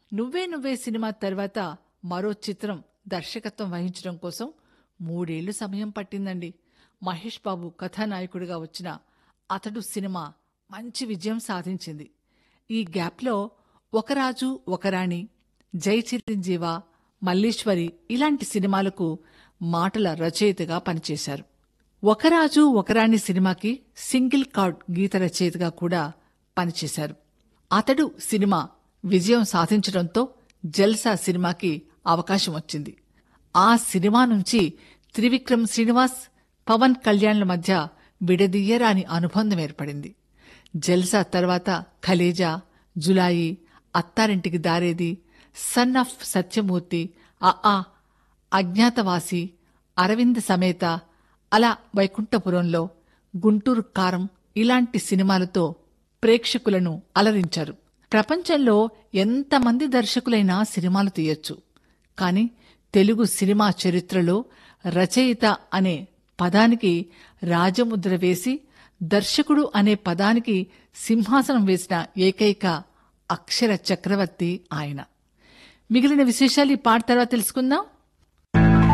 నువ్వే నువ్వే సినిమా తర్వాత మరో చిత్రం దర్శకత్వం వహించడం కోసం మూడేళ్లు సమయం పట్టిందండి మహేష్ బాబు కథానాయకుడిగా వచ్చిన అతడు సినిమా మంచి విజయం సాధించింది ఈ గ్యాప్లో ఒక రాజు ఒక రాణి జై చిరంజీవ మల్లీశ్వరి ఇలాంటి సినిమాలకు మాటల రచయితగా పనిచేశారు ఒక రాజు ఒక రాణి సినిమాకి సింగిల్ కార్డ్ గీత రచయితగా కూడా పనిచేశారు అతడు సినిమా విజయం సాధించడంతో జల్సా సినిమాకి అవకాశం వచ్చింది ఆ సినిమా నుంచి త్రివిక్రమ్ శ్రీనివాస్ పవన్ కళ్యాణ్ల మధ్య విడదీయరాని అనుబంధం ఏర్పడింది జల్సా తర్వాత ఖలేజా జులాయి అత్తారింటికి దారేది సన్ ఆఫ్ సత్యమూర్తి అ అజ్ఞాతవాసి అరవింద్ సమేత అలా వైకుంఠపురంలో గుంటూరు కారం ఇలాంటి సినిమాలతో ప్రేక్షకులను అలరించారు ప్రపంచంలో ఎంతమంది దర్శకులైనా సినిమాలు తీయొచ్చు కాని తెలుగు సినిమా చరిత్రలో రచయిత అనే పదానికి రాజముద్ర వేసి దర్శకుడు అనే పదానికి సింహాసనం వేసిన ఏకైక అక్షర చక్రవర్తి ఆయన మిగిలిన విశేషాలు ఈ పాట తర్వాత తెలుసుకుందాం